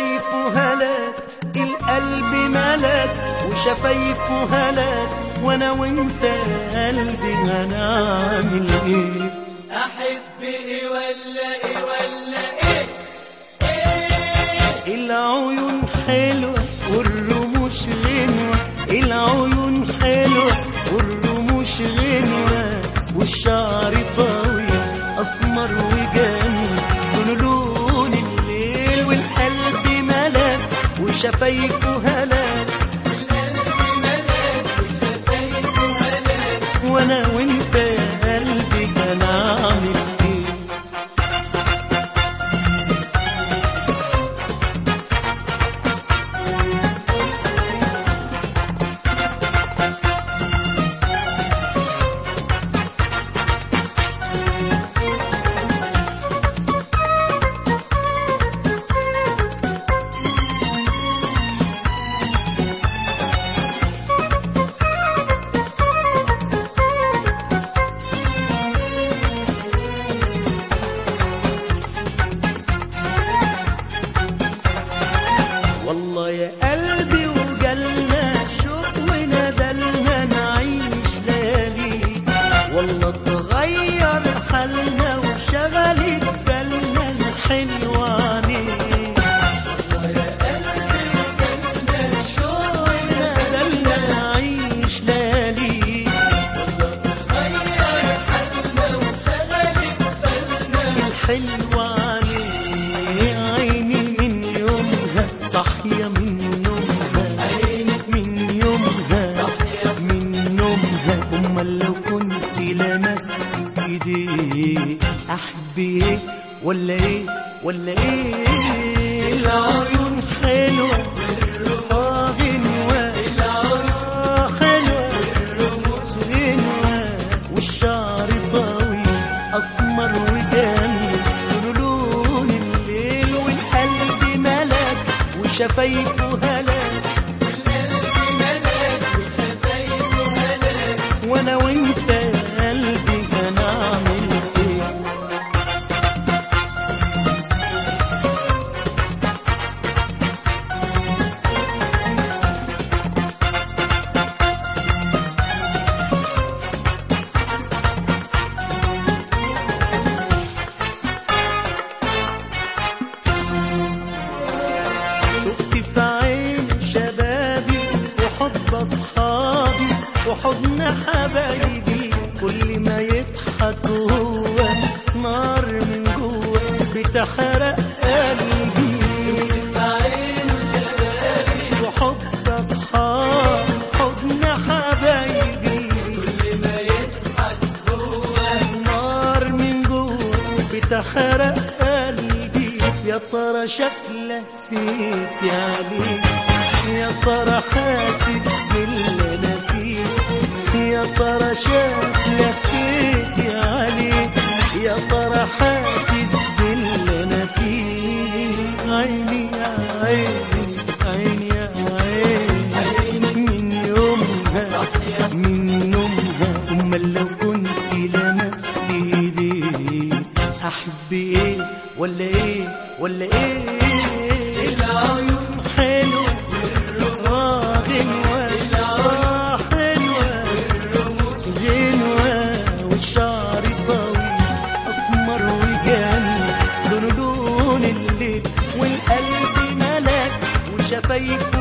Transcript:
وشفايفه هلاك القلب ملك وشفايفه هلاك وانا وانت قلبي هنعمل ايه احب ايه ولا ايه ولا ايه العيون حلوة والرموش غنوة العيون حلوة والرموش غنوة والشعر طويل أسمر وجميل دول لون الليل والقلب ملاك وشفايفه هلاك وانا وانت قلبي هنعمل ايه والله يا قلبي وجالنا شوق وندلنا نعيش ليالي والله تغير حالنا وشغلت بالنا الحلوة عليك شوق وندلنا نعيش ليالي الحلوة عليه عيني من يومها صاحية من نومها عيني من يومها صاحية من نومها أمال لو كنت لمست إيديه أحب إيه ولا إيه ولا إيه العيون حلوة آه غنوة آه حلوة غنوة والشعر طويل أسمر وجميل لون الليل والقلب ملاك وشفايفه هلاك وانا وانت قلبي هنعمل ايه شفت في عين شبابي وحب اصحابي وحضن حبايبي كل ما يضحك هو نار من جوه بتحرق قلبي في عين شبابي وحب اصحابي حضن حبايبي كل ما يضحك هو نار من جوه بتحرق قلبي يا ترى شكله فيك عليك يا ترى حاسس باللي انا فيه يا ترى شكله فيك عليك يا ترى حاسس باللي انا فيه عيني يا عيني عيني يا عيني من يومها من يومها امال لو كنت لمست ايدي احب ايه ولا ايه ولا ايه العيون حلوه آه غنوه آه حلوه غنوه والشعر طويل اسمر وجميل لون لون الليل والقلب ملاك وشفايفه